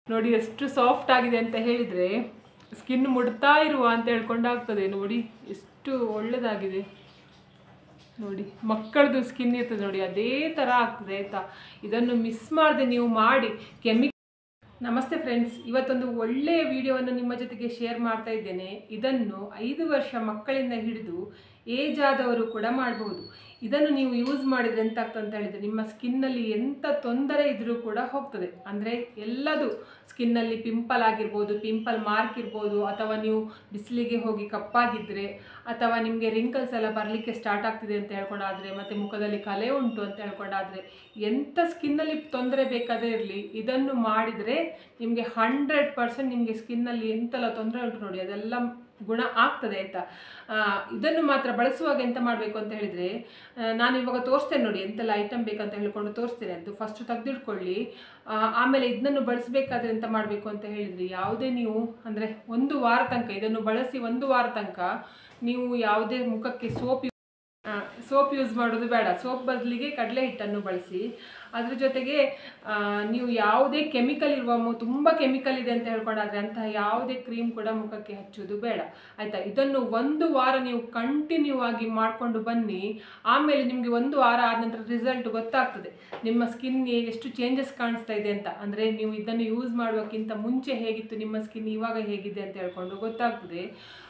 ನೋಡಿ ಎಷ್ಟು ಸಾಫ್ಟ್ ಆಗಿದೆ ಅಂತ ಹೇಳಿದರೆ ಸ್ಕಿನ್ ಮುಡ್ತಾ ಇರುವ ಅಂತ ಹೇಳ್ಕೊಂಡಾಗ್ತದೆ ನೋಡಿ ಎಷ್ಟು ಒಳ್ಳೆದಾಗಿದೆ ನೋಡಿ ಮಕ್ಕಳದು ಸ್ಕಿನ್ ಇರ್ತದೆ ನೋಡಿ ಅದೇ ಥರ ಆಗ್ತದೆ ಆಯಿತಾ ಇದನ್ನು ಮಿಸ್ ಮಾಡದೆ ನೀವು ಮಾಡಿ ಕೆಮಿ ನಮಸ್ತೆ ಫ್ರೆಂಡ್ಸ್ ಇವತ್ತೊಂದು ಒಳ್ಳೆಯ ವಿಡಿಯೋವನ್ನು ನಿಮ್ಮ ಜೊತೆಗೆ ಶೇರ್ ಮಾಡ್ತಾ ಇದ್ದೇನೆ ಇದನ್ನು ಐದು ವರ್ಷ ಮಕ್ಕಳಿಂದ ಹಿಡಿದು ಏಜ್ ಆದವರು ಕೂಡ ಮಾಡಬಹುದು ಇದನ್ನು ನೀವು ಯೂಸ್ ಮಾಡಿದ್ರೆ ಎಂತ ಆಗ್ತದೆ ಅಂತ ಹೇಳಿದರೆ ನಿಮ್ಮ ಸ್ಕಿನ್ನಲ್ಲಿ ಎಂಥ ತೊಂದರೆ ಇದ್ರೂ ಕೂಡ ಹೋಗ್ತದೆ ಅಂದರೆ ಎಲ್ಲದು ಸ್ಕಿನ್ನಲ್ಲಿ ಪಿಂಪಲ್ ಆಗಿರ್ಬೋದು ಪಿಂಪಲ್ ಮಾರ್ಕ್ ಇರ್ಬೋದು ಅಥವಾ ನೀವು ಬಿಸಿಲಿಗೆ ಹೋಗಿ ಕಪ್ಪಾಗಿದ್ದರೆ ಅಥವಾ ನಿಮಗೆ ರಿಂಕಲ್ಸ್ ಎಲ್ಲ ಬರಲಿಕ್ಕೆ ಸ್ಟಾರ್ಟ್ ಆಗ್ತಿದೆ ಅಂತ ಹೇಳ್ಕೊಂಡಾದರೆ ಮತ್ತು ಮುಖದಲ್ಲಿ ಕಲೆ ಉಂಟು ಅಂತ ಹೇಳ್ಕೊಂಡಾದರೆ ಎಂಥ ಸ್ಕಿನ್ನಲ್ಲಿ ತೊಂದರೆ ಬೇಕಾದರೆ ಇರಲಿ ಇದನ್ನು ಮಾಡಿದರೆ ನಿಮಗೆ ಹಂಡ್ರೆಡ್ ಪರ್ಸೆಂಟ್ ನಿಮಗೆ ಸ್ಕಿನ್ನಲ್ಲಿ ಎಂತೆಲ್ಲ ತೊಂದರೆ ಉಂಟು ನೋಡಿ ಅದೆಲ್ಲ ಗುಣ ಆಗ್ತದೆ ಆಯಿತಾ ಇದನ್ನು ಮಾತ್ರ ಬಳಸುವಾಗ ಎಂತ ಮಾಡಬೇಕು ಅಂತ ಹೇಳಿದರೆ ನಾನು ಇವಾಗ ತೋರಿಸ್ತೇನೆ ನೋಡಿ ಎಂತೆಲ್ಲ ಐಟಮ್ ಬೇಕಂತ ಹೇಳ್ಕೊಂಡು ತೋರಿಸ್ತೇನೆ ಅದು ಫಸ್ಟ್ ತೆಗೆದಿಟ್ಕೊಳ್ಳಿ ಆಮೇಲೆ ಇದನ್ನು ಬಳಸಬೇಕಾದ್ರೆ ಎಂತ ಮಾಡಬೇಕು ಅಂತ ಹೇಳಿದರೆ ಯಾವುದೇ ನೀವು ಅಂದರೆ ಒಂದು ವಾರ ತನಕ ಇದನ್ನು ಬಳಸಿ ಒಂದು ವಾರ ತನಕ ನೀವು ಯಾವುದೇ ಮುಖಕ್ಕೆ ಸೋಪ್ ಸೋಪ್ ಯೂಸ್ ಮಾಡೋದು ಬೇಡ ಸೋಪ್ ಬದಲಿಗೆ ಕಡಲೆ ಹಿಟ್ಟನ್ನು ಬಳಸಿ ಅದ್ರ ಜೊತೆಗೆ ನೀವು ಯಾವುದೇ ಕೆಮಿಕಲ್ ಇರುವ ಮು ತುಂಬ ಕೆಮಿಕಲ್ ಇದೆ ಅಂತ ಹೇಳ್ಕೊಂಡಾದ್ರೆ ಅಂತಹ ಯಾವುದೇ ಕ್ರೀಮ್ ಕೂಡ ಮುಖಕ್ಕೆ ಹಚ್ಚೋದು ಬೇಡ ಆಯಿತಾ ಇದನ್ನು ಒಂದು ವಾರ ನೀವು ಕಂಟಿನ್ಯೂ ಆಗಿ ಮಾಡಿಕೊಂಡು ಬನ್ನಿ ಆಮೇಲೆ ನಿಮಗೆ ಒಂದು ವಾರ ಆದ ನಂತರ ರಿಸಲ್ಟ್ ಗೊತ್ತಾಗ್ತದೆ ನಿಮ್ಮ ಸ್ಕಿನ್ಗೆ ಎಷ್ಟು ಚೇಂಜಸ್ ಕಾಣಿಸ್ತಾ ಇದೆ ಅಂತ ಅಂದರೆ ನೀವು ಇದನ್ನು ಯೂಸ್ ಮಾಡುವಕ್ಕಿಂತ ಮುಂಚೆ ಹೇಗಿತ್ತು ನಿಮ್ಮ ಸ್ಕಿನ್ ಇವಾಗ ಹೇಗಿದೆ ಅಂತ ಹೇಳ್ಕೊಂಡು ಗೊತ್ತಾಗ್ತದೆ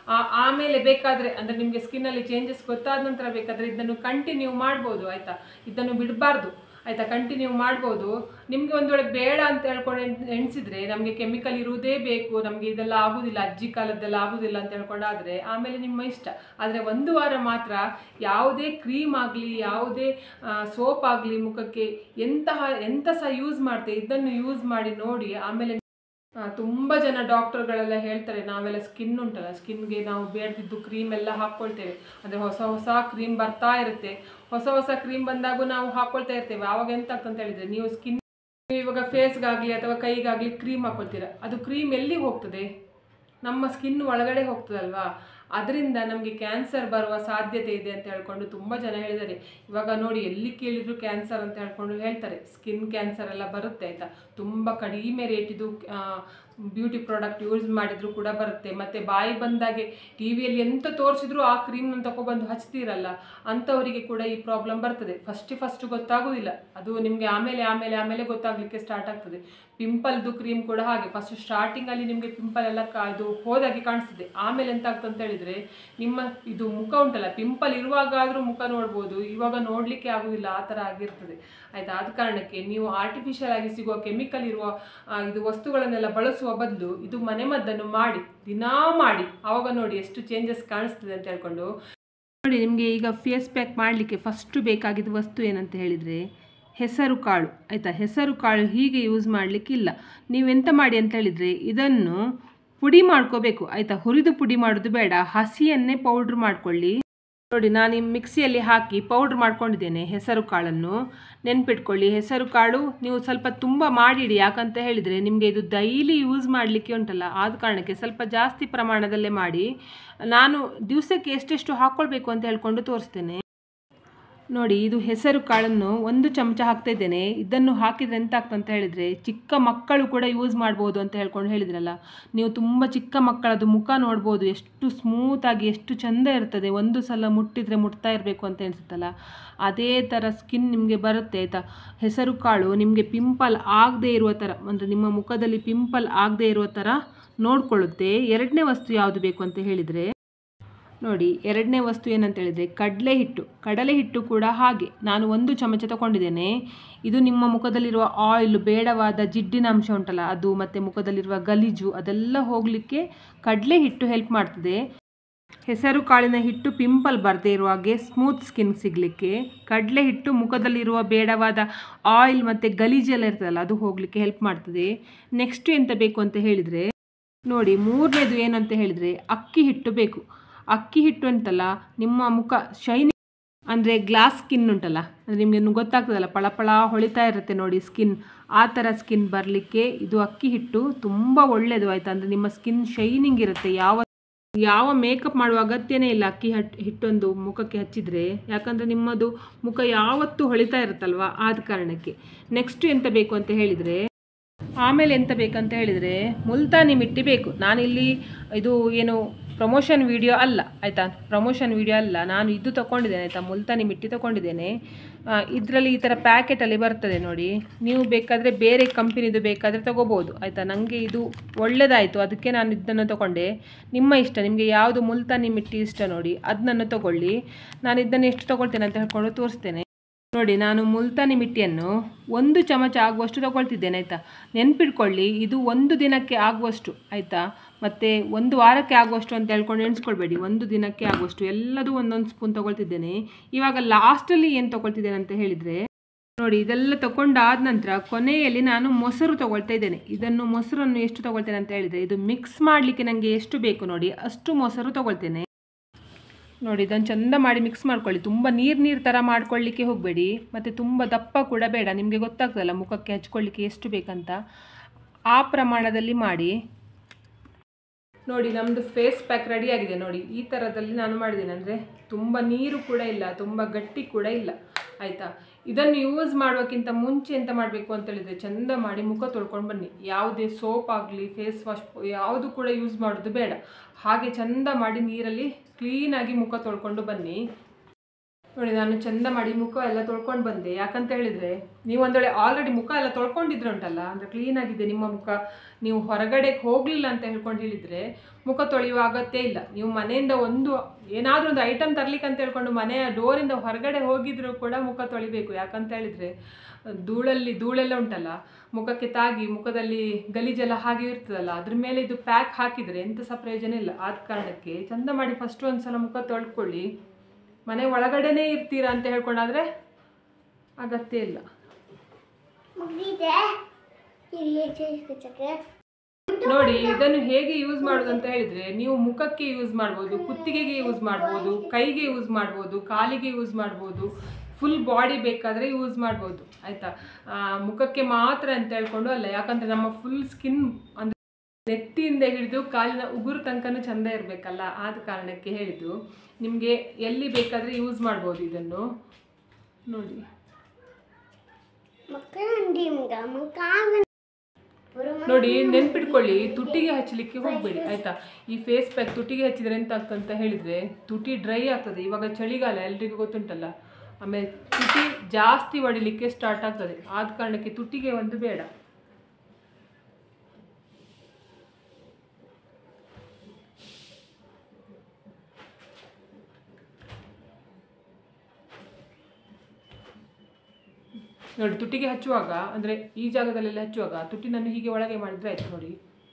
ಆಮೇಲೆ ಬೇಕಾದರೆ ಅಂದರೆ ನಿಮಗೆ ಸ್ಕಿನ್ನಲ್ಲಿ ಚೇಂಜಸ್ ಗೊತ್ತಾದ ನಂತರ ಬೇಕಾದರೆ ಇದನ್ನು ಕಂಟಿನ್ಯೂ ಮಾಡ್ಬೋದು ಆಯಿತಾ ಇದನ್ನು ಬಿಡಬಾರ್ದು ಆಯಿತಾ ಕಂಟಿನ್ಯೂ ಮಾಡ್ಬೋದು ನಿಮಗೆ ಒಂದು ವೇಳೆ ಬೇಡ ಅಂತ ಹೇಳ್ಕೊಂಡು ಎಣಿಸಿದ್ರೆ ನಮಗೆ ಕೆಮಿಕಲ್ ಇರುವುದೇ ಬೇಕು ನಮಗೆ ಇದೆಲ್ಲ ಆಗೋದಿಲ್ಲ ಅಜ್ಜಿ ಕಾಲದ್ದೆಲ್ಲ ಆಗೋದಿಲ್ಲ ಅಂತ ಹೇಳ್ಕೊಂಡಾದರೆ ಆಮೇಲೆ ನಿಮ್ಮ ಇಷ್ಟ ಆದರೆ ಒಂದು ವಾರ ಮಾತ್ರ ಯಾವುದೇ ಕ್ರೀಮ್ ಆಗಲಿ ಯಾವುದೇ ಸೋಪ್ ಆಗಲಿ ಮುಖಕ್ಕೆ ಎಂತಹ ಎಂಥ ಸಹ ಯೂಸ್ ಮಾಡ್ತೇವೆ ಇದನ್ನು ಯೂಸ್ ಮಾಡಿ ನೋಡಿ ಆಮೇಲೆ ತುಂಬ ಜನ ಡಾಕ್ಟರ್ಗಳೆಲ್ಲ ಹೇಳ್ತಾರೆ ನಾವೆಲ್ಲ ಸ್ಕಿನ್ ಉಂಟಲ್ಲ ಸ್ಕಿನ್ಗೆ ನಾವು ಬೇಡದಿದ್ದು ಕ್ರೀಮ್ ಎಲ್ಲ ಹಾಕ್ಕೊಳ್ತೇವೆ ಅಂದರೆ ಹೊಸ ಹೊಸ ಕ್ರೀಮ್ ಬರ್ತಾ ಇರುತ್ತೆ ಹೊಸ ಹೊಸ ಕ್ರೀಮ್ ಬಂದಾಗೂ ನಾವು ಹಾಕ್ಕೊಳ್ತಾ ಇರ್ತೇವೆ ಆವಾಗ ಎಂತ ಆಗ್ತಂತ ಹೇಳಿದರೆ ನೀವು ಸ್ಕಿನ್ ಇವಾಗ ಫೇಸ್ಗಾಗಲಿ ಅಥವಾ ಕೈಗಾಗಲಿ ಕ್ರೀಮ್ ಹಾಕ್ಕೊಳ್ತೀರ ಅದು ಕ್ರೀಮ್ ಎಲ್ಲಿಗೆ ಹೋಗ್ತದೆ ನಮ್ಮ ಸ್ಕಿನ್ ಒಳಗಡೆ ಹೋಗ್ತದಲ್ವಾ ಅದರಿಂದ ನಮಗೆ ಕ್ಯಾನ್ಸರ್ ಬರುವ ಸಾಧ್ಯತೆ ಇದೆ ಅಂತ ಹೇಳ್ಕೊಂಡು ತುಂಬ ಜನ ಹೇಳಿದ್ದಾರೆ ಇವಾಗ ನೋಡಿ ಎಲ್ಲಿ ಕೇಳಿದ್ರು ಕ್ಯಾನ್ಸರ್ ಅಂತ ಹೇಳ್ಕೊಂಡು ಹೇಳ್ತಾರೆ ಸ್ಕಿನ್ ಕ್ಯಾನ್ಸರ್ ಎಲ್ಲ ಬರುತ್ತೆ ಆಯಿತಾ ತುಂಬ ಕಡಿಮೆ ರೇಟಿದು ಬ್ಯೂಟಿ ಪ್ರಾಡಕ್ಟ್ ಯೂಸ್ ಮಾಡಿದ್ರು ಕೂಡ ಬರುತ್ತೆ ಮತ್ತು ಬಾಯಿ ಬಂದಾಗೆ ಟಿ ವಿಯಲ್ಲಿ ಎಂತ ತೋರಿಸಿದ್ರು ಆ ಕ್ರೀಮ್ನ ತಗೊಬಂದು ಹಚ್ತೀರಲ್ಲ ಅಂಥವರಿಗೆ ಕೂಡ ಈ ಪ್ರಾಬ್ಲಮ್ ಬರ್ತದೆ ಫಸ್ಟ್ ಫಸ್ಟ್ ಗೊತ್ತಾಗೋದಿಲ್ಲ ಅದು ನಿಮಗೆ ಆಮೇಲೆ ಆಮೇಲೆ ಆಮೇಲೆ ಗೊತ್ತಾಗಲಿಕ್ಕೆ ಸ್ಟಾರ್ಟ್ ಆಗ್ತದೆ ಪಿಂಪಲ್ದು ಕ್ರೀಮ್ ಕೂಡ ಹಾಗೆ ಫಸ್ಟ್ ಸ್ಟಾರ್ಟಿಂಗಲ್ಲಿ ನಿಮಗೆ ಪಿಂಪಲ್ ಎಲ್ಲ ಕಾ ಇದು ಹೋದಾಗೆ ಕಾಣಿಸ್ತದೆ ಆಮೇಲೆ ಎಂತ ಆಗ್ತದೆ ಅಂತ ಹೇಳಿದರೆ ನಿಮ್ಮ ಇದು ಮುಖ ಉಂಟಲ್ಲ ಪಿಂಪಲ್ ಇರುವಾಗಾದರೂ ಮುಖ ನೋಡ್ಬೋದು ಇವಾಗ ನೋಡಲಿಕ್ಕೆ ಆಗೋದಿಲ್ಲ ಆ ಥರ ಆಗಿರ್ತದೆ ಆಯಿತಾ ಆದ ಕಾರಣಕ್ಕೆ ನೀವು ಆರ್ಟಿಫಿಷಿಯಲ್ ಆಗಿ ಸಿಗುವ ಕೆಮಿಕಲ್ ಇರುವ ಇದು ವಸ್ತುಗಳನ್ನೆಲ್ಲ ಬಳಸುವ ಬದಲು ಇದು ಮನೆಮದ್ದನ್ನು ಮಾಡಿ ದಿನಾ ಮಾಡಿ ಆವಾಗ ನೋಡಿ ಎಷ್ಟು ಚೇಂಜಸ್ ಕಾಣಿಸ್ತದೆ ಅಂತ ಹೇಳ್ಕೊಂಡು ನೋಡಿ ನಿಮಗೆ ಈಗ ಫೇಸ್ ಪ್ಯಾಕ್ ಮಾಡಲಿಕ್ಕೆ ಫಸ್ಟು ಬೇಕಾಗಿದ್ದ ವಸ್ತು ಏನಂತ ಹೇಳಿದರೆ ಹೆಸರು ಕಾಳು ಆಯಿತಾ ಹೆಸರು ಕಾಳು ಹೀಗೆ ಯೂಸ್ ಮಾಡಲಿಕ್ಕಿಲ್ಲ ನೀವೆಂತ ಮಾಡಿ ಅಂತ ಹೇಳಿದರೆ ಇದನ್ನು ಪುಡಿ ಮಾಡ್ಕೋಬೇಕು ಆಯಿತಾ ಹುರಿದು ಪುಡಿ ಮಾಡೋದು ಬೇಡ ಹಸಿಯನ್ನೇ ಪೌಡ್ರ್ ಮಾಡ್ಕೊಳ್ಳಿ ನೋಡಿ ನಾನು ಈ ಮಿಕ್ಸಿಯಲ್ಲಿ ಹಾಕಿ ಪೌಡ್ರ್ ಮಾಡ್ಕೊಂಡಿದ್ದೇನೆ ಹೆಸರು ಕಾಳನ್ನು ನೆನ್ಪಿಟ್ಕೊಳ್ಳಿ ಹೆಸರು ಕಾಳು ನೀವು ಸ್ವಲ್ಪ ತುಂಬ ಮಾಡಿಡಿ ಯಾಕಂತ ಹೇಳಿದರೆ ನಿಮಗೆ ಇದು ಡೈಲಿ ಯೂಸ್ ಮಾಡಲಿಕ್ಕೆ ಉಂಟಲ್ಲ ಆದ ಕಾರಣಕ್ಕೆ ಸ್ವಲ್ಪ ಜಾಸ್ತಿ ಪ್ರಮಾಣದಲ್ಲೇ ಮಾಡಿ ನಾನು ದಿವಸಕ್ಕೆ ಎಷ್ಟೆಷ್ಟು ಹಾಕ್ಕೊಳ್ಬೇಕು ಅಂತ ಹೇಳ್ಕೊಂಡು ತೋರಿಸ್ತೇನೆ ನೋಡಿ ಇದು ಹೆಸರು ಕಾಳನ್ನು ಒಂದು ಚಮಚ ಹಾಕ್ತಾ ಇದ್ದೇನೆ ಇದನ್ನು ಹಾಕಿದರೆ ಎಂತ ಆಗ್ತಂತ ಹೇಳಿದರೆ ಚಿಕ್ಕ ಮಕ್ಕಳು ಕೂಡ ಯೂಸ್ ಮಾಡ್ಬೋದು ಅಂತ ಹೇಳ್ಕೊಂಡು ಹೇಳಿದ್ರಲ್ಲ ನೀವು ತುಂಬ ಚಿಕ್ಕ ಮಕ್ಕಳದು ಮುಖ ನೋಡ್ಬೋದು ಎಷ್ಟು ಸ್ಮೂತಾಗಿ ಎಷ್ಟು ಚೆಂದ ಇರ್ತದೆ ಒಂದು ಸಲ ಮುಟ್ಟಿದರೆ ಮುಟ್ತಾ ಇರಬೇಕು ಅಂತ ಅನಿಸುತ್ತಲ್ಲ ಅದೇ ಥರ ಸ್ಕಿನ್ ನಿಮಗೆ ಬರುತ್ತೆ ಆಯಿತಾ ಹೆಸರು ಕಾಳು ನಿಮಗೆ ಪಿಂಪಲ್ ಆಗದೇ ಇರುವ ಥರ ಅಂದರೆ ನಿಮ್ಮ ಮುಖದಲ್ಲಿ ಪಿಂಪಲ್ ಆಗದೇ ಇರುವ ಥರ ನೋಡ್ಕೊಳ್ಳುತ್ತೆ ಎರಡನೇ ವಸ್ತು ಯಾವುದು ಬೇಕು ಅಂತ ಹೇಳಿದರೆ ನೋಡಿ ಎರಡನೇ ವಸ್ತು ಏನಂತ ಹೇಳಿದರೆ ಕಡಲೆ ಹಿಟ್ಟು ಕಡಲೆ ಹಿಟ್ಟು ಕೂಡ ಹಾಗೆ ನಾನು ಒಂದು ಚಮಚ ತಗೊಂಡಿದ್ದೇನೆ ಇದು ನಿಮ್ಮ ಮುಖದಲ್ಲಿರುವ ಆಯಿಲ್ ಬೇಡವಾದ ಜಿಡ್ಡಿನ ಅಂಶ ಉಂಟಲ್ಲ ಅದು ಮತ್ತು ಮುಖದಲ್ಲಿರುವ ಗಲೀಜು ಅದೆಲ್ಲ ಹೋಗಲಿಕ್ಕೆ ಕಡಲೆ ಹಿಟ್ಟು ಹೆಲ್ಪ್ ಮಾಡ್ತದೆ ಹೆಸರು ಕಾಳಿನ ಹಿಟ್ಟು ಪಿಂಪಲ್ ಬರದೇ ಇರುವ ಹಾಗೆ ಸ್ಮೂತ್ ಸ್ಕಿನ್ ಸಿಗಲಿಕ್ಕೆ ಕಡಲೆ ಹಿಟ್ಟು ಮುಖದಲ್ಲಿರುವ ಬೇಡವಾದ ಆಯಿಲ್ ಮತ್ತು ಗಲೀಜೆಲ್ಲ ಇರ್ತದಲ್ಲ ಅದು ಹೋಗಲಿಕ್ಕೆ ಹೆಲ್ಪ್ ಮಾಡ್ತದೆ ನೆಕ್ಸ್ಟ್ ಎಂತ ಬೇಕು ಅಂತ ಹೇಳಿದರೆ ನೋಡಿ ಮೂರನೇದು ಏನಂತ ಹೇಳಿದರೆ ಅಕ್ಕಿ ಹಿಟ್ಟು ಬೇಕು ಅಕ್ಕಿ ಹಿಟ್ಟು ಅಂತಲ್ಲ ನಿಮ್ಮ ಮುಖ ಶೈನಿ ಅಂದರೆ ಗ್ಲಾಸ್ ಸ್ಕಿನ್ ಉಂಟಲ್ಲ ಅಂದರೆ ನಿಮಗೆ ಗೊತ್ತಾಗ್ತದಲ್ಲ ಪಳಪಳ ಹೊಳಿತಾ ಇರುತ್ತೆ ನೋಡಿ ಸ್ಕಿನ್ ಆ ಥರ ಸ್ಕಿನ್ ಬರಲಿಕ್ಕೆ ಇದು ಅಕ್ಕಿ ಹಿಟ್ಟು ತುಂಬ ಒಳ್ಳೆಯದು ಆಯಿತಾ ಅಂದರೆ ನಿಮ್ಮ ಸ್ಕಿನ್ ಶೈನಿಂಗ್ ಇರುತ್ತೆ ಯಾವ ಯಾವ ಮೇಕಪ್ ಮಾಡುವ ಅಗತ್ಯನೇ ಇಲ್ಲ ಅಕ್ಕಿ ಹಟ್ ಹಿಟ್ಟೊಂದು ಮುಖಕ್ಕೆ ಹಚ್ಚಿದರೆ ಯಾಕಂದರೆ ನಿಮ್ಮದು ಮುಖ ಯಾವತ್ತೂ ಹೊಳಿತಾ ಇರುತ್ತಲ್ವ ಆದ ಕಾರಣಕ್ಕೆ ನೆಕ್ಸ್ಟ್ ಎಂತ ಬೇಕು ಅಂತ ಹೇಳಿದರೆ ಆಮೇಲೆ ಎಂತ ಬೇಕಂತ ಹೇಳಿದರೆ ಮುಲ್ತಾನಿ ಮಿಟ್ಟಿ ಬೇಕು ನಾನಿಲ್ಲಿ ಇದು ಏನು ಪ್ರಮೋಷನ್ ವಿಡಿಯೋ ಅಲ್ಲ ಆಯಿತಾ ಪ್ರಮೋಷನ್ ವಿಡಿಯೋ ಅಲ್ಲ ನಾನು ಇದು ತೊಗೊಂಡಿದ್ದೇನೆ ಆಯಿತಾ ಮುಲ್ತಾನಿ ಮಿಟ್ಟಿ ತೊಗೊಂಡಿದ್ದೇನೆ ಇದರಲ್ಲಿ ಈ ಥರ ಪ್ಯಾಕೆಟಲ್ಲಿ ಬರ್ತದೆ ನೋಡಿ ನೀವು ಬೇಕಾದರೆ ಬೇರೆ ಕಂಪನಿದು ಬೇಕಾದರೆ ತೊಗೋಬೋದು ಆಯಿತಾ ನನಗೆ ಇದು ಒಳ್ಳೆಯದಾಯಿತು ಅದಕ್ಕೆ ನಾನು ಇದನ್ನು ತೊಗೊಂಡೆ ನಿಮ್ಮ ಇಷ್ಟ ನಿಮಗೆ ಯಾವುದು ಮುಲ್ತಾನಿ ಮಿಟ್ಟಿ ಇಷ್ಟ ನೋಡಿ ಅದನ್ನು ತೊಗೊಳ್ಳಿ ನಾನು ಇದನ್ನು ಎಷ್ಟು ತೊಗೊಳ್ತೇನೆ ಅಂತ ಹೇಳ್ಕೊಂಡು ತೋರಿಸ್ತೇನೆ ನೋಡಿ ನಾನು ಮುಲ್ತಾನಿ ಮಿಟ್ಟಿಯನ್ನು ಒಂದು ಚಮಚ ಆಗುವಷ್ಟು ತಗೊಳ್ತಿದ್ದೇನೆ ಆಯಿತಾ ನೆನ್ಪಿಟ್ಕೊಳ್ಳಿ ಇದು ಒಂದು ದಿನಕ್ಕೆ ಆಗುವಷ್ಟು ಆಯಿತಾ ಮತ್ತು ಒಂದು ವಾರಕ್ಕೆ ಆಗುವಷ್ಟು ಅಂತ ಹೇಳ್ಕೊಂಡು ಎಣಿಸ್ಕೊಳ್ಬೇಡಿ ಒಂದು ದಿನಕ್ಕೆ ಆಗುವಷ್ಟು ಎಲ್ಲದೂ ಒಂದೊಂದು ಸ್ಪೂನ್ ತೊಗೊಳ್ತಿದ್ದೇನೆ ಇವಾಗ ಲಾಸ್ಟಲ್ಲಿ ಏನು ತೊಗೊಳ್ತಿದ್ದೇನೆ ಅಂತ ಹೇಳಿದರೆ ನೋಡಿ ಇದೆಲ್ಲ ತಗೊಂಡಾದ ನಂತರ ಕೊನೆಯಲ್ಲಿ ನಾನು ಮೊಸರು ತೊಗೊಳ್ತಾ ಇದ್ದೇನೆ ಇದನ್ನು ಮೊಸರನ್ನು ಎಷ್ಟು ತೊಗೊಳ್ತೇನೆ ಅಂತ ಹೇಳಿದರೆ ಇದು ಮಿಕ್ಸ್ ಮಾಡಲಿಕ್ಕೆ ನನಗೆ ಎಷ್ಟು ಬೇಕು ನೋಡಿ ಅಷ್ಟು ಮೊಸರು ತೊಗೊಳ್ತೇನೆ ನೋಡಿ ಇದನ್ನು ಚಂದ ಮಾಡಿ ಮಿಕ್ಸ್ ಮಾಡ್ಕೊಳ್ಳಿ ತುಂಬ ನೀರು ನೀರು ಥರ ಮಾಡ್ಕೊಳ್ಳಿಕ್ಕೆ ಹೋಗಬೇಡಿ ಮತ್ತು ತುಂಬ ದಪ್ಪ ಕೂಡ ಬೇಡ ನಿಮಗೆ ಗೊತ್ತಾಗ್ತದಲ್ಲ ಮುಖಕ್ಕೆ ಹಚ್ಕೊಳ್ಳಿಕ್ಕೆ ಎಷ್ಟು ಬೇಕಂತ ಆ ಪ್ರಮಾಣದಲ್ಲಿ ಮಾಡಿ ನೋಡಿ ನಮ್ಮದು ಫೇಸ್ ಪ್ಯಾಕ್ ರೆಡಿ ಆಗಿದೆ ನೋಡಿ ಈ ಥರದಲ್ಲಿ ನಾನು ಮಾಡಿದ್ದೇನೆ ಅಂದರೆ ತುಂಬ ನೀರು ಕೂಡ ಇಲ್ಲ ತುಂಬ ಗಟ್ಟಿ ಕೂಡ ಇಲ್ಲ ಆಯಿತಾ ಇದನ್ನು ಯೂಸ್ ಮಾಡೋಕ್ಕಿಂತ ಮುಂಚೆ ಎಂತ ಮಾಡಬೇಕು ಅಂತ ಹೇಳಿದರೆ ಚಂದ ಮಾಡಿ ಮುಖ ತೊಳ್ಕೊಂಡು ಬನ್ನಿ ಯಾವುದೇ ಸೋಪ್ ಆಗಲಿ ಫೇಸ್ ವಾಶ್ ಯಾವುದು ಕೂಡ ಯೂಸ್ ಮಾಡೋದು ಬೇಡ ಹಾಗೆ ಚಂದ ಮಾಡಿ ನೀರಲ್ಲಿ ಕ್ಲೀನಾಗಿ ಮುಖ ತೊಳ್ಕೊಂಡು ಬನ್ನಿ ನೋಡಿ ನಾನು ಚಂದ ಮಾಡಿ ಮುಖ ಎಲ್ಲ ತೊಳ್ಕೊಂಡು ಬಂದೆ ಯಾಕಂತ ಹೇಳಿದರೆ ನೀವು ಒಂದು ವೇಳೆ ಆಲ್ರೆಡಿ ಮುಖ ಎಲ್ಲ ತೊಳ್ಕೊಂಡಿದ್ರೆ ಉಂಟಲ್ಲ ಅಂದರೆ ಕ್ಲೀನ್ ಆಗಿದೆ ನಿಮ್ಮ ಮುಖ ನೀವು ಹೊರಗಡೆ ಹೋಗಲಿಲ್ಲ ಅಂತ ಹೇಳ್ಕೊಂಡು ಹೇಳಿದರೆ ಮುಖ ತೊಳೆಯುವ ಅಗತ್ಯ ಇಲ್ಲ ನೀವು ಮನೆಯಿಂದ ಒಂದು ಏನಾದರೂ ಒಂದು ಐಟಮ್ ತರ್ಲಿಕ್ಕೆ ಅಂತ ಹೇಳ್ಕೊಂಡು ಮನೆಯ ಡೋರಿಂದ ಹೊರಗಡೆ ಹೋಗಿದ್ರೂ ಕೂಡ ಮುಖ ತೊಳಿಬೇಕು ಯಾಕಂತ ಹೇಳಿದರೆ ಧೂಳಲ್ಲಿ ಧೂಳೆಲ್ಲ ಉಂಟಲ್ಲ ಮುಖಕ್ಕೆ ತಾಗಿ ಮುಖದಲ್ಲಿ ಗಲೀಜೆಲ್ಲ ಹಾಗೆ ಇರ್ತದಲ್ಲ ಅದ್ರ ಮೇಲೆ ಇದು ಪ್ಯಾಕ್ ಹಾಕಿದರೆ ಎಂಥ ಸಹ ಪ್ರಯೋಜನ ಇಲ್ಲ ಆದ ಕಾರಣಕ್ಕೆ ಚಂದ ಮಾಡಿ ಫಸ್ಟ್ ಒಂದು ಸಲ ಮುಖ ತೊಳ್ಕೊಳ್ಳಿ ಮನೆ ಒಳಗಡೆನೇ ಇರ್ತೀರಾ ಅಂತ ಹೇಳ್ಕೊಂಡಾದ್ರೆ ಅಗತ್ಯ ಇಲ್ಲ ಮುಗಿದಿದೆ ಇಲ್ಲಿ ಚಕ್ಕೆ ನೋಡಿ ಇದನ್ನು ಹೇಗೆ ಯೂಸ್ ಮಾಡೋದು ಅಂತ ಹೇಳಿದ್ರೆ ನೀವು ಮುಖಕ್ಕೆ ಯೂಸ್ ಮಾಡ್ಬೋದು ಕುತ್ತಿಗೆಗೆ ಯೂಸ್ ಮಾಡ್ಬೋದು ಕೈಗೆ ಯೂಸ್ ಮಾಡ್ಬೋದು ಕಾಲಿಗೆ ಯೂಸ್ ಮಾಡ್ಬೋದು ಫುಲ್ ಬಾಡಿ ಬೇಕಾದರೆ ಯೂಸ್ ಮಾಡ್ಬೋದು ಆಯಿತಾ ಮುಖಕ್ಕೆ ಮಾತ್ರ ಅಂತ ಹೇಳ್ಕೊಂಡು ಅಲ್ಲ ಯಾಕಂದರೆ ನಮ್ಮ ಫುಲ್ ಸ್ಕಿನ್ ಅಂದರೆ ನೆತ್ತಿಯಿಂದ ಹಿಡಿದು ಕಾಲಿನ ಉಗುರು ತನಕನೂ ಚಂದ ಇರಬೇಕಲ್ಲ ಆದ ಕಾರಣಕ್ಕೆ ಹೇಳಿದ್ದು ನಿಮಗೆ ಎಲ್ಲಿ ಬೇಕಾದರೆ ಯೂಸ್ ಮಾಡ್ಬೋದು ಇದನ್ನು ನೋಡಿ ಮಕ್ಕಳ ನಿಮ್ಗ ಮಕ್ಕ ನೋಡಿ ನೆನ್ಪಿಟ್ಕೊಳ್ಳಿ ತುಟಿಗೆ ಹಚ್ಚಲಿಕ್ಕೆ ಹೋಗಬೇಡಿ ಆಯ್ತಾ ಈ ಫೇಸ್ ಪ್ಯಾಕ್ ತುಟಿಗೆ ಹಚ್ಚಿದ್ರೆ ಎಂತ ಆಗ್ತದೆ ಅಂತ ಹೇಳಿದ್ರೆ ತುಟಿ ಡ್ರೈ ಆಗ್ತದೆ ಇವಾಗ ಚಳಿಗಾಲ ಎಲ್ರಿಗೂ ಗೊತ್ತುಂಟಲ್ಲ ಆಮೇಲೆ ತುಟಿ ಜಾಸ್ತಿ ಹೊಡಿಲಿಕ್ಕೆ ಸ್ಟಾರ್ಟ್ ಆಗ್ತದೆ ಆದ ಕಾರಣಕ್ಕೆ ತುಟಿಗೆ ಒಂದು ಬೇಡ ನೋಡಿ ತುಟಿಗೆ ಹಚ್ಚುವಾಗ ಅಂದರೆ ಈ ಜಾಗದಲ್ಲೆಲ್ಲ ಹಚ್ಚುವಾಗ ತುಟಿನನ್ನು ಹೀಗೆ ಒಳಗೆ ಮಾಡಿದ್ರೆ ಆಯ್ತು ನೋಡಿ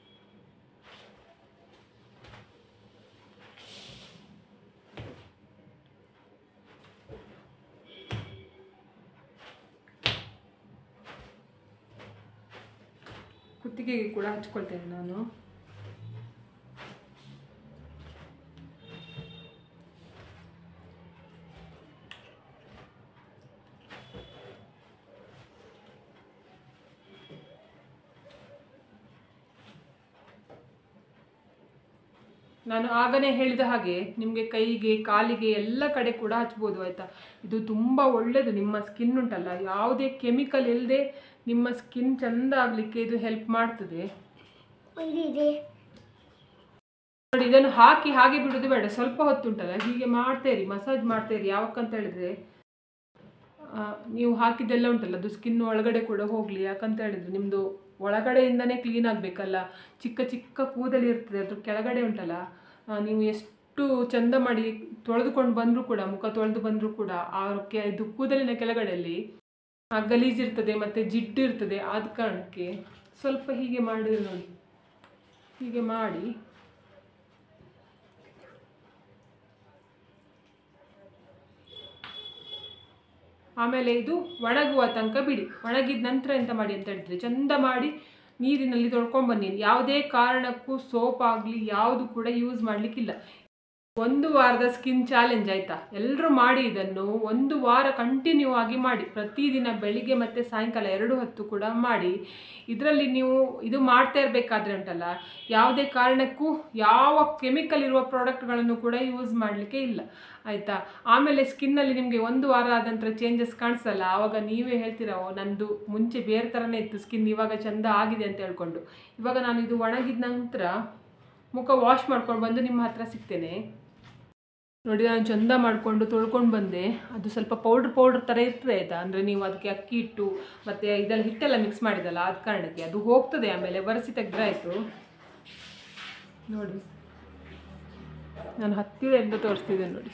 ಕುತ್ತಿಗೆಗೆ ಕೂಡ ಹಚ್ಕೊಳ್ತೇನೆ ನಾನು ನಾನು ಆಗನೇ ಹೇಳಿದ ಹಾಗೆ ನಿಮಗೆ ಕೈಗೆ ಕಾಲಿಗೆ ಎಲ್ಲ ಕಡೆ ಕೂಡ ಹಚ್ಬೋದು ಆಯಿತಾ ಇದು ತುಂಬ ಒಳ್ಳೆಯದು ನಿಮ್ಮ ಸ್ಕಿನ್ ಉಂಟಲ್ಲ ಯಾವುದೇ ಕೆಮಿಕಲ್ ಇಲ್ಲದೆ ನಿಮ್ಮ ಸ್ಕಿನ್ ಚೆಂದ ಆಗಲಿಕ್ಕೆ ಇದು ಹೆಲ್ಪ್ ಮಾಡ್ತದೆ ಇಲ್ಲಿದೆ ನೋಡಿ ಇದನ್ನು ಹಾಕಿ ಹಾಗೆ ಬಿಡೋದು ಬೇಡ ಸ್ವಲ್ಪ ಹೊತ್ತುಂಟಲ್ಲ ಹೀಗೆ ಮಾಡ್ತೇರಿ ಮಸಾಜ್ ಮಾಡ್ತೇರಿ ಯಾವಕ್ಕಂತ ಹೇಳಿದ್ರೆ ಆ, ನೀವು ಹಾಕಿದ್ದೆಲ್ಲ ಉಂಟಲ್ಲ ಅದು ಸ್ಕಿನ್ ಒಳಗಡೆ ಕೂಡ ಹೋಗಲಿ ಯಾಕಂತ ಹೇಳಿದ್ರೆ ನಿಮ್ಮದು ಒಳಗಡೆಯಿಂದನೇ ಕ್ಲೀನ್ ಆಗಬೇಕಲ್ಲ ಚಿಕ್ಕ ಚಿಕ್ಕ ಕೂದಲು ಇರ್ತದೆ ಅದ್ರ ಕೆಳಗಡೆ ಉಂಟಲ್ಲ ಆ, ನೀವು ಎಷ್ಟು ಚಂದ ಮಾಡಿ ತೊಳೆದುಕೊಂಡು ಬಂದರೂ ಕೂಡ ಮುಖ ತೊಳೆದು ಬಂದರೂ ಕೂಡ ಆ ಕೆ ಇದು ಕೂದಲಿನ ಕೆಳಗಡೆಯಲ್ಲಿ ಆ ಗಲೀಜಿರ್ತದೆ ಮತ್ತು ಜಿಡ್ಡು ಇರ್ತದೆ ಆದ ಕಾರಣಕ್ಕೆ ಸ್ವಲ್ಪ ಹೀಗೆ ಮಾಡಿದ್ರೆ ನೋಡಿ ಹೀಗೆ ಮಾಡಿ ಆಮೇಲೆ ಇದು ಒಣಗುವ ತನಕ ಬಿಡಿ ಒಣಗಿದ ನಂತರ ಎಂತ ಮಾಡಿ ಅಂತ ಹೇಳಿದ್ರೆ ಚಂದ ಮಾಡಿ ನೀರಿನಲ್ಲಿ ತೊಳ್ಕೊಂಬನ್ನಿ ಯಾವುದೇ ಕಾರಣಕ್ಕೂ ಸೋಪ್ ಆಗಲಿ ಯಾವುದು ಕೂಡ ಯೂಸ್ ಮಾಡಲಿಕ್ಕಿಲ್ಲ ಒಂದು ವಾರದ ಸ್ಕಿನ್ ಚಾಲೆಂಜ್ ಆಯ್ತಾ ಎಲ್ಲರೂ ಮಾಡಿ ಇದನ್ನು ಒಂದು ವಾರ ಕಂಟಿನ್ಯೂ ಆಗಿ ಮಾಡಿ ಪ್ರತಿದಿನ ಬೆಳಿಗ್ಗೆ ಮತ್ತು ಸಾಯಂಕಾಲ ಎರಡು ಹೊತ್ತು ಕೂಡ ಮಾಡಿ ಇದರಲ್ಲಿ ನೀವು ಇದು ಮಾಡ್ತಾ ಇರಬೇಕಾದ್ರೆ ಉಂಟಲ್ಲ ಯಾವುದೇ ಕಾರಣಕ್ಕೂ ಯಾವ ಕೆಮಿಕಲ್ ಇರುವ ಪ್ರಾಡಕ್ಟ್ಗಳನ್ನು ಕೂಡ ಯೂಸ್ ಮಾಡಲಿಕ್ಕೆ ಇಲ್ಲ ಆಯಿತಾ ಆಮೇಲೆ ಸ್ಕಿನ್ನಲ್ಲಿ ನಿಮಗೆ ಒಂದು ವಾರ ಆದ ನಂತರ ಚೇಂಜಸ್ ಕಾಣಿಸಲ್ಲ ಆವಾಗ ನೀವೇ ಹೇಳ್ತೀರ ಓ ನಂದು ಮುಂಚೆ ಬೇರೆ ಥರನೇ ಇತ್ತು ಸ್ಕಿನ್ ಇವಾಗ ಚೆಂದ ಆಗಿದೆ ಅಂತ ಹೇಳ್ಕೊಂಡು ಇವಾಗ ನಾನು ಇದು ಒಣಗಿದ ನಂತರ ಮುಖ ವಾಶ್ ಮಾಡ್ಕೊಂಡು ಬಂದು ನಿಮ್ಮ ಹತ್ರ ಸಿಗ್ತೇನೆ ನೋಡಿ ನಾನು ಚಂದ ಮಾಡಿಕೊಂಡು ತೊಳ್ಕೊಂಡು ಬಂದೆ ಅದು ಸ್ವಲ್ಪ ಪೌಡ್ರ್ ಪೌಡ್ರ್ ಥರ ಇರ್ತದೆ ಆಯಿತಾ ಅಂದರೆ ನೀವು ಅದಕ್ಕೆ ಅಕ್ಕಿ ಹಿಟ್ಟು ಮತ್ತು ಇದೆಲ್ಲ ಹಿಟ್ಟೆಲ್ಲ ಮಿಕ್ಸ್ ಮಾಡಿದಲ್ಲ ಆದ ಕಾರಣಕ್ಕೆ ಅದು ಹೋಗ್ತದೆ ಆಮೇಲೆ ಬರೆಸಿ ತೆಗ್ದಾಯಿತು ನೋಡಿ ನಾನು ಹತ್ತಿರದಿಂದ ತೋರಿಸ್ತಿದ್ದೇನೆ ನೋಡಿ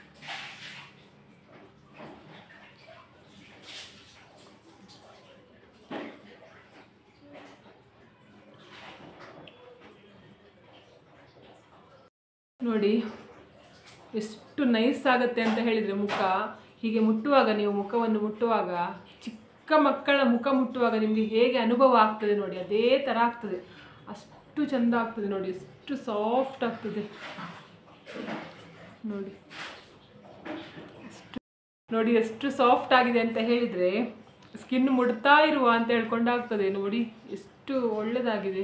ನೋಡಿ ಎಷ್ಟು ನೈಸ್ ಆಗುತ್ತೆ ಅಂತ ಹೇಳಿದರೆ ಮುಖ ಹೀಗೆ ಮುಟ್ಟುವಾಗ ನೀವು ಮುಖವನ್ನು ಮುಟ್ಟುವಾಗ ಚಿಕ್ಕ ಮಕ್ಕಳ ಮುಖ ಮುಟ್ಟುವಾಗ ನಿಮಗೆ ಹೇಗೆ ಅನುಭವ ಆಗ್ತದೆ ನೋಡಿ ಅದೇ ಥರ ಆಗ್ತದೆ ಅಷ್ಟು ಚೆಂದ ಆಗ್ತದೆ ನೋಡಿ ಎಷ್ಟು ಸಾಫ್ಟ್ ಆಗ್ತದೆ ನೋಡಿ ಎಷ್ಟು ನೋಡಿ ಎಷ್ಟು ಸಾಫ್ಟ್ ಆಗಿದೆ ಅಂತ ಹೇಳಿದರೆ ಸ್ಕಿನ್ ಮುಡ್ತಾ ಇರುವ ಅಂತ ಹೇಳ್ಕೊಂಡಾಗ್ತದೆ ನೋಡಿ ಎಷ್ಟು ಒಳ್ಳೆಯದಾಗಿದೆ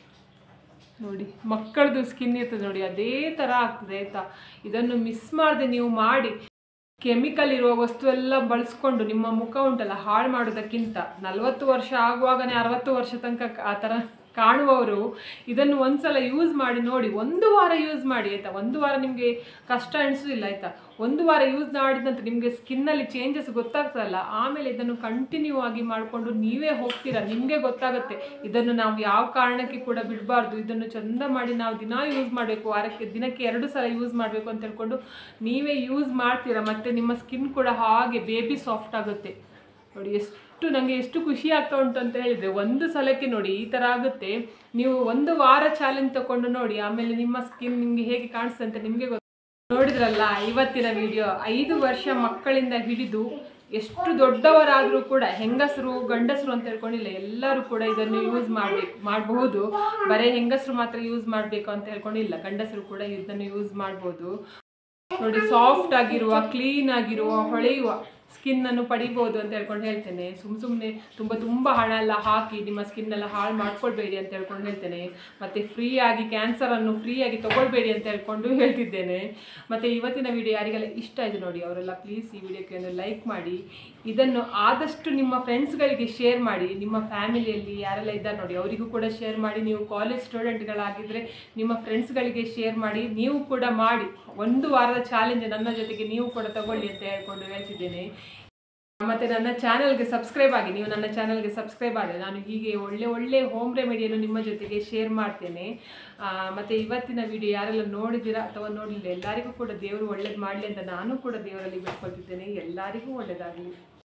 ನೋಡಿ ಮಕ್ಕಳದು ಸ್ಕಿನ್ ಇರ್ತದೆ ನೋಡಿ ಅದೇ ಥರ ಆಗ್ತದೆ ಆಯಿತಾ ಇದನ್ನು ಮಿಸ್ ಮಾಡದೆ ನೀವು ಮಾಡಿ ಕೆಮಿಕಲ್ ಇರುವ ವಸ್ತು ಎಲ್ಲ ಬಳಸ್ಕೊಂಡು ನಿಮ್ಮ ಮುಖ ಉಂಟಲ್ಲ ಹಾಳು ಮಾಡೋದಕ್ಕಿಂತ ನಲವತ್ತು ವರ್ಷ ಆಗುವಾಗನೇ ಅರವತ್ತು ವರ್ಷ ತನಕ ಆ ಥರ ಕಾಣುವವರು ಇದನ್ನು ಒಂದ್ಸಲ ಯೂಸ್ ಮಾಡಿ ನೋಡಿ ಒಂದು ವಾರ ಯೂಸ್ ಮಾಡಿ ಆಯಿತಾ ಒಂದು ವಾರ ನಿಮಗೆ ಕಷ್ಟ ಅನಿಸೋದಿಲ್ಲ ಆಯಿತಾ ಒಂದು ವಾರ ಯೂಸ್ ಮಾಡಿದ ನಂತರ ನಿಮಗೆ ಸ್ಕಿನ್ನಲ್ಲಿ ಚೇಂಜಸ್ ಗೊತ್ತಾಗ್ತದಲ್ಲ ಆಮೇಲೆ ಇದನ್ನು ಕಂಟಿನ್ಯೂ ಆಗಿ ಮಾಡಿಕೊಂಡು ನೀವೇ ಹೋಗ್ತೀರಾ ನಿಮಗೆ ಗೊತ್ತಾಗುತ್ತೆ ಇದನ್ನು ನಾವು ಯಾವ ಕಾರಣಕ್ಕೆ ಕೂಡ ಬಿಡಬಾರ್ದು ಇದನ್ನು ಚಂದ ಮಾಡಿ ನಾವು ದಿನ ಯೂಸ್ ಮಾಡಬೇಕು ವಾರಕ್ಕೆ ದಿನಕ್ಕೆ ಎರಡು ಸಲ ಯೂಸ್ ಮಾಡಬೇಕು ಅಂತ ಹೇಳ್ಕೊಂಡು ನೀವೇ ಯೂಸ್ ಮಾಡ್ತೀರಾ ಮತ್ತು ನಿಮ್ಮ ಸ್ಕಿನ್ ಕೂಡ ಹಾಗೆ ಬೇಬಿ ಸಾಫ್ಟ್ ಆಗುತ್ತೆ ನೋಡಿ ಎಷ್ಟು ನನಗೆ ಎಷ್ಟು ಖುಷಿ ಆಗ್ತಾ ಉಂಟು ಅಂತ ಹೇಳಿದರೆ ಒಂದು ಸಲಕ್ಕೆ ನೋಡಿ ಈ ಥರ ಆಗುತ್ತೆ ನೀವು ಒಂದು ವಾರ ಚಾಲೆಂಜ್ ತಗೊಂಡು ನೋಡಿ ಆಮೇಲೆ ನಿಮ್ಮ ಸ್ಕಿನ್ ನಿಮಗೆ ಹೇಗೆ ಕಾಣಿಸ್ತದೆ ಅಂತ ನಿಮಗೆ ಗೊತ್ತು ನೋಡಿದ್ರಲ್ಲ ಇವತ್ತಿನ ವಿಡಿಯೋ ಐದು ವರ್ಷ ಮಕ್ಕಳಿಂದ ಹಿಡಿದು ಎಷ್ಟು ದೊಡ್ಡವರಾದರೂ ಕೂಡ ಹೆಂಗಸರು ಗಂಡಸರು ಅಂತ ಹೇಳ್ಕೊಂಡಿಲ್ಲ ಎಲ್ಲರೂ ಕೂಡ ಇದನ್ನು ಯೂಸ್ ಮಾಡಬೇಕು ಮಾಡಬಹುದು ಬರೀ ಹೆಂಗಸರು ಮಾತ್ರ ಯೂಸ್ ಮಾಡಬೇಕು ಅಂತ ಹೇಳ್ಕೊಂಡಿಲ್ಲ ಗಂಡಸರು ಕೂಡ ಇದನ್ನು ಯೂಸ್ ಮಾಡ್ಬೋದು ನೋಡಿ ಸಾಫ್ಟ್ ಆಗಿರುವ ಕ್ಲೀನ್ ಆಗಿರುವ ಹೊಳೆಯುವ ಸ್ಕಿನ್ ಅನ್ನು ಪಡಿಬೋದು ಅಂತ ಹೇಳ್ಕೊಂಡು ಹೇಳ್ತೇನೆ ಸುಮ್ ಸುಮ್ಮನೆ ತುಂಬ ತುಂಬ ಹಣ ಎಲ್ಲ ಹಾಕಿ ನಿಮ್ಮ ಸ್ಕಿನ್ ಎಲ್ಲ ಹಾಳು ಮಾಡ್ಕೊಳ್ಬೇಡಿ ಅಂತ ಹೇಳ್ಕೊಂಡು ಹೇಳ್ತೇನೆ ಮತ್ತು ಫ್ರೀ ಆಗಿ ಕ್ಯಾನ್ಸರ್ ಅನ್ನು ಫ್ರೀ ಆಗಿ ತಗೊಳ್ಬೇಡಿ ಅಂತ ಹೇಳ್ಕೊಂಡು ಹೇಳ್ತಿದ್ದೇನೆ ಮತ್ತು ಇವತ್ತಿನ ವಿಡಿಯೋ ಯಾರಿಗೆಲ್ಲ ಇಷ್ಟ ಆಯಿತು ನೋಡಿ ಅವರೆಲ್ಲ ಪ್ಲೀಸ್ ಈ ವಿಡಿಯೋಕ್ಕೆ ಒಂದು ಲೈಕ್ ಮಾಡಿ ಇದನ್ನು ಆದಷ್ಟು ನಿಮ್ಮ ಫ್ರೆಂಡ್ಸ್ಗಳಿಗೆ ಶೇರ್ ಮಾಡಿ ನಿಮ್ಮ ಫ್ಯಾಮಿಲಿಯಲ್ಲಿ ಯಾರೆಲ್ಲ ಇದ್ದಾರೆ ನೋಡಿ ಅವರಿಗೂ ಕೂಡ ಶೇರ್ ಮಾಡಿ ನೀವು ಕಾಲೇಜ್ ಸ್ಟೂಡೆಂಟ್ಗಳಾಗಿದ್ದರೆ ನಿಮ್ಮ ಫ್ರೆಂಡ್ಸ್ಗಳಿಗೆ ಶೇರ್ ಮಾಡಿ ನೀವು ಕೂಡ ಮಾಡಿ ಒಂದು ವಾರದ ಚಾಲೆಂಜ್ ನನ್ನ ಜೊತೆಗೆ ನೀವು ಕೂಡ ತಗೊಳ್ಳಿ ಅಂತ ಹೇಳ್ಕೊಂಡು ಹೇಳ್ತಿದ್ದೇನೆ ಮತ್ತು ನನ್ನ ಚಾನಲ್ಗೆ ಸಬ್ಸ್ಕ್ರೈಬ್ ಆಗಿ ನೀವು ನನ್ನ ಚಾನಲ್ಗೆ ಸಬ್ಸ್ಕ್ರೈಬ್ ಆದರೆ ನಾನು ಹೀಗೆ ಒಳ್ಳೆ ಒಳ್ಳೆ ಹೋಮ್ ರೆಮಿಡಿಯನ್ನು ನಿಮ್ಮ ಜೊತೆಗೆ ಶೇರ್ ಮಾಡ್ತೇನೆ ಆ, ಮತ್ತು ಇವತ್ತಿನ ವಿಡಿಯೋ ಯಾರೆಲ್ಲ ನೋಡಿದ್ದೀರಾ ಅಥವಾ ನೋಡಲಿಲ್ಲ ಎಲ್ಲರಿಗೂ ಕೂಡ ದೇವರು ಒಳ್ಳೇದು ಮಾಡಲಿ ಅಂತ ನಾನು ಕೂಡ ದೇವರಲ್ಲಿ ಬಿಟ್ಕೊಳ್ತಿದ್ದೇನೆ ಎಲ್ಲರಿಗೂ ಒಳ್ಳೆಯದಾಗಲಿ